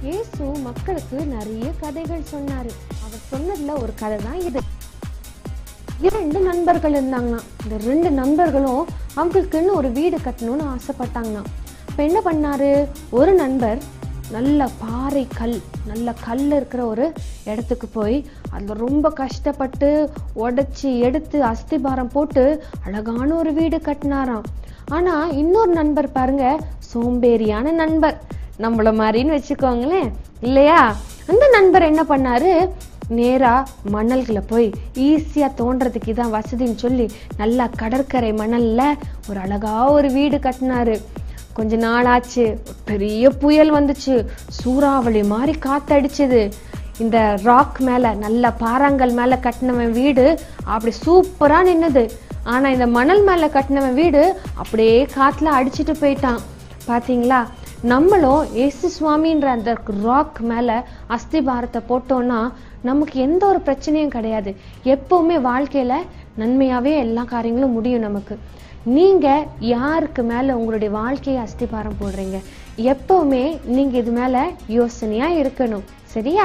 இயேசு மக்களுக்கு நிறைய கதைகள் சொன்னாரு அவர் சொன்னதுல ஒரு கதை தான் இது இரண்டு நண்பர்கள் இருந்தாங்களாம் இந்த ரெண்டு நண்பர்களும் அவங்களுக்குன்னு ஒரு வீடு கட்டணும்னு ஆசைப்பட்டாங்களாம் இப்போ என்ன பண்ணாரு ஒரு நண்பர் நல்ல பாறை கல் நல்ல கல் இருக்கிற ஒரு இடத்துக்கு போய் அதில் ரொம்ப கஷ்டப்பட்டு உடைச்சி எடுத்து அஸ்திபாரம் போட்டு அழகான ஒரு வீடு கட்டினாராம் ஆனால் இன்னொரு நண்பர் பாருங்க சோம்பேறியான நண்பர் நம்மள மாதிரின்னு வச்சுக்கோங்களேன் இல்லையா அந்த நண்பர் என்ன பண்ணாரு நேரா மணல்களை போய் ஈஸியா தோன்றதுக்கு இதான் வசதின்னு சொல்லி நல்லா கடற்கரை மணல்ல ஒரு அழகா ஒரு வீடு கட்டினாரு கொஞ்ச நாள் ஆச்சு பெரிய புயல் வந்துச்சு சூறாவளி மாதிரி காத்தடிச்சது இந்த ராக் மேல நல்ல பாறாங்கல் மேல கட்டினவன் வீடு அப்படி சூப்பரா நின்னுது ஆனா இந்த மணல் மேல கட்டினவன் வீடு அப்படியே காத்துல அடிச்சிட்டு போயிட்டான் பாத்தீங்களா நம்மளும் ஏசு சுவாமின்ற அந்த ராக் மேல அஸ்திபாரத்தை போட்டோம்னா நமக்கு எந்த ஒரு பிரச்சனையும் கிடையாது எப்பவுமே வாழ்க்கையில நன்மையாவே எல்லா காரியங்களும் முடியும் நமக்கு நீங்க யாருக்கு மேல உங்களுடைய வாழ்க்கையை அஸ்திபாரம் போடுறீங்க எப்பவுமே நீங்க இது மேல யோசனையா இருக்கணும் சரியா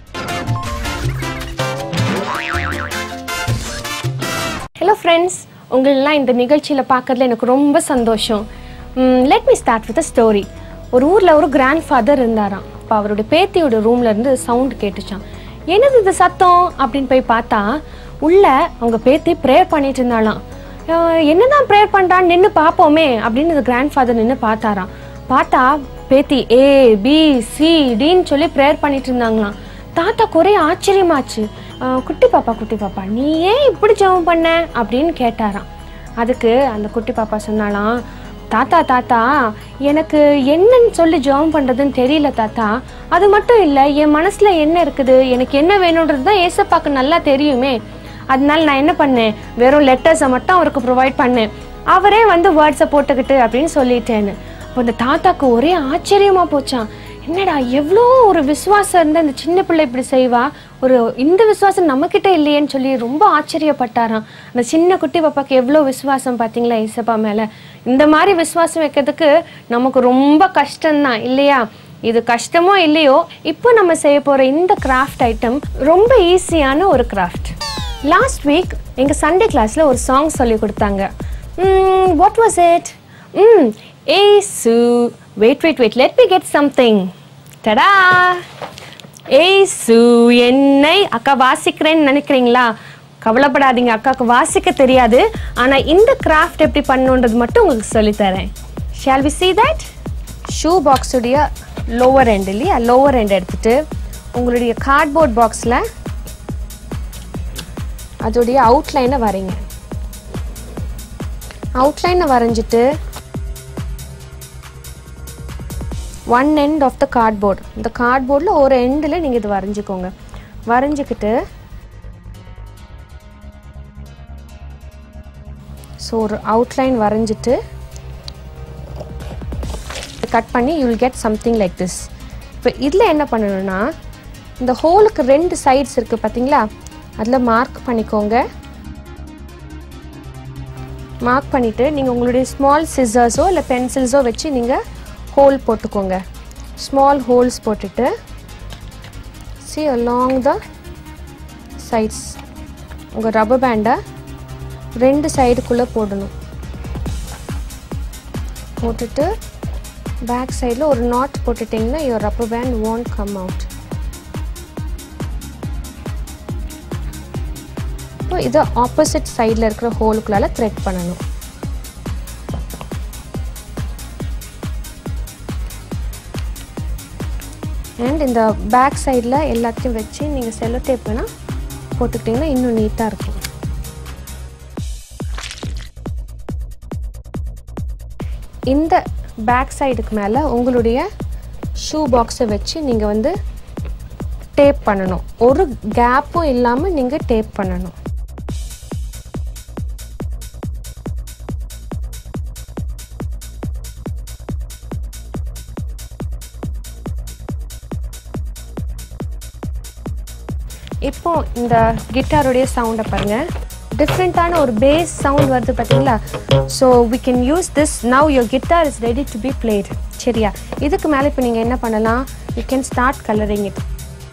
ஹலோ ஃப்ரெண்ட்ஸ் உங்களெல்லாம் இந்த நிகழ்ச்சியில் பார்க்கறதுல எனக்கு ரொம்ப சந்தோஷம் let me start with story ஒரு ஊரில் ஒரு கிராண்ட் ஃபாதர் இருந்தாராம் அப்போ அவருடைய பேத்தியோட ரூம்ல இருந்து சவுண்ட் கேட்டுச்சான் என்னது இது சத்தம் அப்படின்னு போய் பார்த்தா உள்ள அவங்க பேத்தி ப்ரேயர் பண்ணிட்டு இருந்தாலாம் அஹ் என்னதான் ப்ரேயர் பண்ணுறான்னு நின்று பார்ப்போமே அப்படின்னு இந்த கிராண்ட் ஃபாதர் நின்று பார்த்தாராம் பார்த்தா பேத்தி ஏ பி சி டின்னு சொல்லி ப்ரேயர் பண்ணிட்டு இருந்தாங்களாம் தாத்தாக்கு ஒரே ஆச்சரியமாச்சு அஹ் குட்டி பாப்பா குட்டி பாப்பா நீ ஏன் இப்படி ஜெபம் பண்ண அப்படின்னு கேட்டாராம் அதுக்கு அந்த குட்டி பாப்பா சொன்னாலாம் தாத்தா தாத்தா எனக்கு என்னன்னு சொல்லி ஜெபம் பண்ணுறதுன்னு தெரியல தாத்தா அது மட்டும் இல்லை என் மனசில் என்ன இருக்குது எனக்கு என்ன வேணுன்றது தான் ஏசப்பாக்கு நல்லா தெரியுமே அதனால நான் என்ன பண்ணேன் வெறும் லெட்டர்ஸை மட்டும் அவருக்கு ப்ரொவைட் பண்ணேன் அவரே வந்து வேர்ட்ஸை போட்டுக்கிட்டு அப்படின்னு சொல்லிட்டேன்னு அப்போ இந்த தாத்தாக்கு ஒரே ஆச்சரியமா போச்சான் என்னடா எவ்வளோ ஒரு விசுவாசம் இருந்த இந்த சின்ன பிள்ளை இப்படி செய்வா ஒரு இந்த விசுவாசம் நம்மக்கிட்ட இல்லையேன்னு சொல்லி ரொம்ப ஆச்சரியப்பட்டாராம் அந்த சின்ன குட்டி பாப்பாக்கு எவ்வளோ விசுவாசம் பார்த்தீங்களா இசப்பா மேலே இந்த மாதிரி விசுவாசம் வைக்கிறதுக்கு நமக்கு ரொம்ப கஷ்டம்தான் இல்லையா இது கஷ்டமோ இல்லையோ இப்போ நம்ம செய்ய போகிற இந்த கிராஃப்ட் ஐட்டம் ரொம்ப ஈஸியான ஒரு கிராஃப்ட் லாஸ்ட் வீக் எங்கள் சண்டே கிளாஸில் ஒரு சாங் சொல்லி கொடுத்தாங்க what was it hmm Yesu wait wait wait let me get something டடா ஏசு என்னை அக்கா வாசிக்கிறேன்னு நினைக்கிறீங்களா கவலைப்படாதீங்க அக்காவுக்கு வாசிக்க தெரியாது ஆனால் இந்த கிராஃப்ட் எப்படி பண்ணணுன்றது மட்டும் உங்களுக்கு சொல்லித்தரேன் shall we see that shoe பாக்ஸுடைய லோவர் எண்ட் இல்லையா லோவர் எண்ட் எடுத்துட்டு உங்களுடைய கார்ட்போர்ட் பாக்ஸில் அதோடைய அவுட்லைனை வரைங்க அவுட்லைனை வரைஞ்சிட்டு one end of the cardboard இந்த கார்ட்போர்டில் ஒரு எண்டில் நீங்கள் இது வரைஞ்சிக்கோங்க வரைஞ்சிக்கிட்டு ஸோ ஒரு அவுட்லைன் வரைஞ்சிட்டு கட் பண்ணி you will get something like this இப்போ இதில் என்ன பண்ணணும்னா இந்த ஹோலுக்கு ரெண்டு சைட்ஸ் இருக்குது பார்த்தீங்களா அதில் மார்க் பண்ணிக்கோங்க மார்க் பண்ணிவிட்டு நீங்கள் உங்களுடைய ஸ்மால் சிசர்ஸோ இல்லை பென்சில்ஸோ வச்சு நீங்கள் ஹோல் போட்டுக்கோங்க ஸ்மால் ஹோல்ஸ் போட்டுட்டு சி அலாங் த சைட்ஸ் உங்கள் ரப்பர் பேண்டை ரெண்டு சைடுக்குள்ளே போடணும் போட்டுட்டு பேக் சைடில் ஒரு நாட் போட்டுட்டிங்கன்னா your rubber band won't come out இப்போ இதை ஆப்போசிட் சைடில் இருக்கிற ஹோலுக்குள்ளால த்ரெட் பண்ணணும் அண்ட் இந்த பேக் சைடில் எல்லாத்தையும் வச்சு நீங்கள் செல்லோ டேப் வேணால் போட்டுக்கிட்டிங்கன்னா இன்னும் நீட்டாக இருக்கும் இந்த பேக் சைடுக்கு மேலே உங்களுடைய ஷூ பாக்ஸை வச்சு நீங்கள் வந்து டேப் பண்ணணும் ஒரு கேப்பும் இல்லாமல் நீங்கள் டேப் பண்ணணும் இப்போ இந்த கிட்டாருடைய சவுண்டை பாருங்க டிஃப்ரெண்ட்டான ஒரு பேஸ் சவுண்ட் வருது பார்த்தீங்களா so we can use this now your guitar is ready to be played சரியா இதுக்கு மேலே இப்போ நீங்கள் என்ன பண்ணலாம் you can start colouring it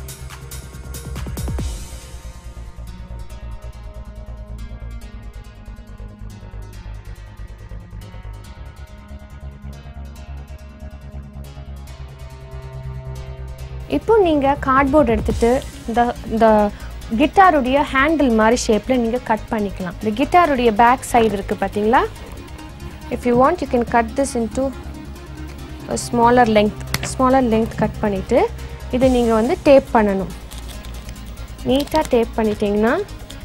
இப்போ நீங்கள் கார்ட்போர்ட் எடுத்துட்டு இந்த இந்த கிட்டாருடைய ஹேண்டில் மாதிரி ஷேப்பில் நீங்கள் கட் பண்ணிக்கலாம் இந்த கிட்டாருடைய பேக் சைடு இருக்குது பார்த்தீங்களா if you want you can cut this into smaller length smaller length cut பண்ணிவிட்டு இதை நீங்கள் வந்து டேப் பண்ணணும் நீட்டாக டேப் பண்ணிட்டீங்கன்னா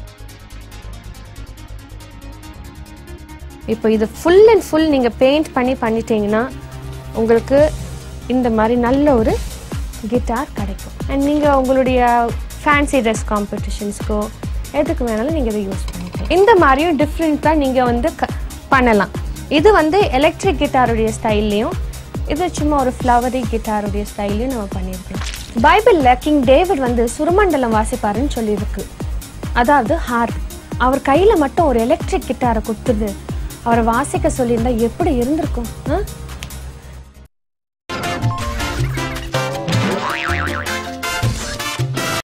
இப்போ இது ஃபுல் அண்ட் ஃபுல் நீங்கள் பெயிண்ட் பண்ணி பண்ணிட்டீங்கன்னா உங்களுக்கு இந்த மாதிரி நல்ல ஒரு கிட்டார் கிடைக்கும் அண்ட் நீங்கள் உங்களுடைய ஃபேன்சி ட்ரெஸ் காம்படிஷன்ஸ்க்கோ எதுக்கு வேணாலும் நீங்கள் இதை யூஸ் பண்ணிக்கலாம் இந்த மாதிரியும் டிஃப்ரெண்ட்டாக நீங்கள் வந்து க பண்ணலாம் இது வந்து எலக்ட்ரிக் கிட்டாருடைய ஸ்டைல்லையும் இது சும்மா ஒரு ஃப்ளவரி கிட்டாருடைய ஸ்டைல்லையும் நம்ம பண்ணியிருக்கோம் பைபிளில் கிங் டேவிட் வந்து சுரமண்டலம் வாசிப்பாருன்னு சொல்லியிருக்கு அதாவது ஹார்ப் அவர் கையில் மட்டும் ஒரு எலக்ட்ரிக் கிட்டாரை கொடுத்துது அவரை வாசிக்க சொல்லியிருந்தா எப்படி இருந்திருக்கும் ஆ?